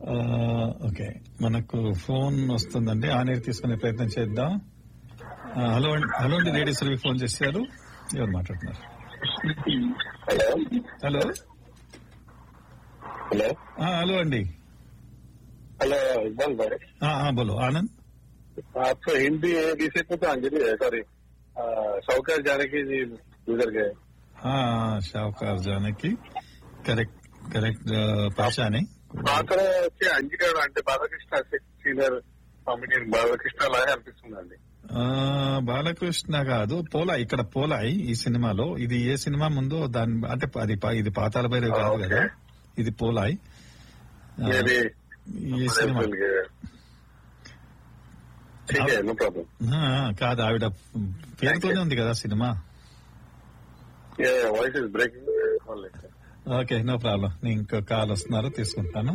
ఆ, ఓకే మనకు ఫోన్ వస్తుందండి ఆన్ ఎయిర్ తీసుకునే ప్రయత్నం చేద్దాం ఆ, హలో అండి హలో అండి రేడియో సర్వీస్ ఫోన్ చేశారు ఎవరు మాట్లాడుతున్నారు हेलो హలో हेलो ఆ, హలో అండి हेलो इकबाल भाई ఆ, ఆ, బోలో ఆనంద్ आपको हिंदी विषय को तो अंजलि है सॉरी शौकत जाने की जी गुजर गए ఆ, షావుకార్ జానకి కరెక్ట్ కరెక్ట్ పహచానే అక్కడ వచ్చి అంజిగాడు అంటే బాలకృష్ణ సీనియర్ కామెడియన్ బాలకృష్ణ లాగా అనిపిస్తుందండి ఆ, బాలకృష్ణ కాదు పోలాయ్ ఇక్కడ పోలాయ్ ఈ సినిమాలో ఇది ఏ సినిమా ముందో దాని అంటే అది పా- ఇది పాతాల భైరవి కాదు ఓకే. కదా ఇది పోలాయ్ ఆ, మేబీ ఈ సినిమా ठीक है नो प्रॉब्लम ఆ, కాదు ఆవిడ పేరుతోనే ఉంది కదా సినిమా ये voice is breaking okay no problem నేను ఇంకో కాల్ వస్తున్నారు తీసుకుంటాను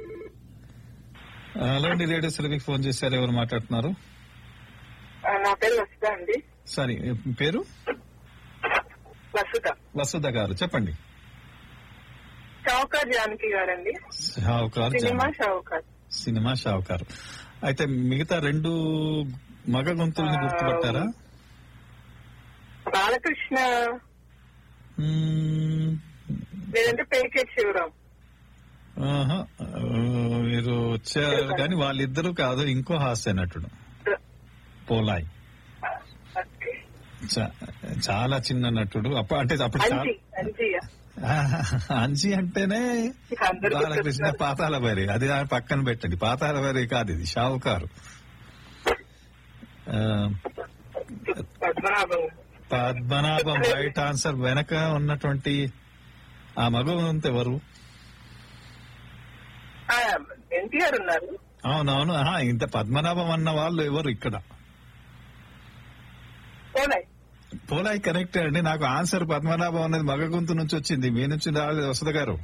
ఆ, హలో అండి రేడియో సర్వీకి ఫోన్ చేశారు ఎవరు మాట్లాడుతున్నారు ఆ, నా పేరు వసుధ అండి సారీ పేరు వసుధ వసుధ గారు చెప్పండి షౌకర్ జానకి గారండి షావుకార్ సినిమా జానకి. షౌకర్ సినిమా షావుకార్ అయితే మిగతా రెండు మగ గొంతుల్ని గుర్తుపట్టారా బాలకృష్ణ మ్మ్, లేదంటే పేకెట్ శివరాం ఆహా, ఆ, మీరు వచ్చారు కానీ వాళ్ళిద్దరూ కాదు ఇంకో హాస్య నటుడు పోలాయ్ చా- చాలా చిన్న నటుడు అప్ప అంటే అప్పుడు చా- అంజి అంజి ఆహా, అంజి అంటేనే అందరూ బాలకృష్ణ గుర్తొస్తున్నారు. పాతాల భైరి అది ఆ పక్కన పెట్టండి పాతాల భైరి కాదు ఇది షావుకారు ఆ, పద్మనాభం పద్మనాభం రైట్ ఆన్సర్ వెనక ఉన్నటువంటి ఆ మగవంత ఎవరు ఎన్టీఆర్ ఉన్నారు అవునవును ఆహా, ఇంత పద్మనాభం అన్న వాళ్ళు ఎవరు ఇక్కడ పోలాయ్ పోలాయి కరెక్ట్ అండి నాకు ఆన్సర్ పద్మనాభం అనేది మగ గొంతు నుంచి వచ్చింది మీ నుంచి రాలేదు వసద గారు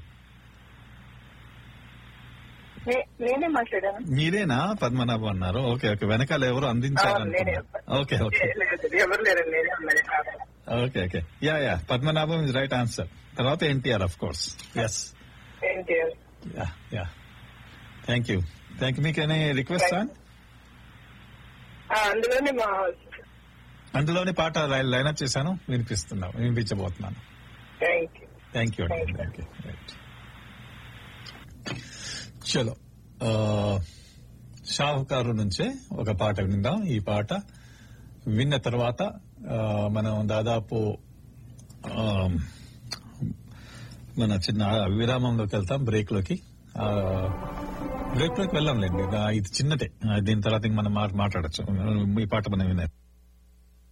నే- నేనే మాట్లాడాను మీరేనా పద్మనాభం అన్నారు ఓకే ఓకే వెనకాల ఎవరు అందించారు అవును, నేనే. ఓకే ఓకే లేదు, ఎవరు లేరు నేనే ఉన్నాను okay okay yeah yeah Padmanabham is right answer తర్వాత NTR of course yes NTR yeah yeah thank you thank you మీకు ఏమైనా రిక్వెస్ట్ సార్ అందులోనే మా అందులోని పాట లైన్ అప్ చేశాను వినిపిస్తున్నాను వినిపించబోతున్నాను థ్యాంక్ యూ థ్యాంక్ యూ అండి Thank థ్యాంక్ యూ రైట్ చలో ఆ, షాహుకారు నుంచే ఒక పాట విందాం ఈ పాట విన్న తర్వాత ఆ, మనం దాదాపు ఆ, మన చిన్న విరామంలోకి వెళ్తాం బ్రేక్ లోకి బ్రేక్ లోకి వెళ్ళాంలేండి ఆ, ఇది చిన్నదే ఆ, దీని తర్వాత ఇంక మనం మా- మాట్లాడొచ్చు ఈ పాట మనం వినే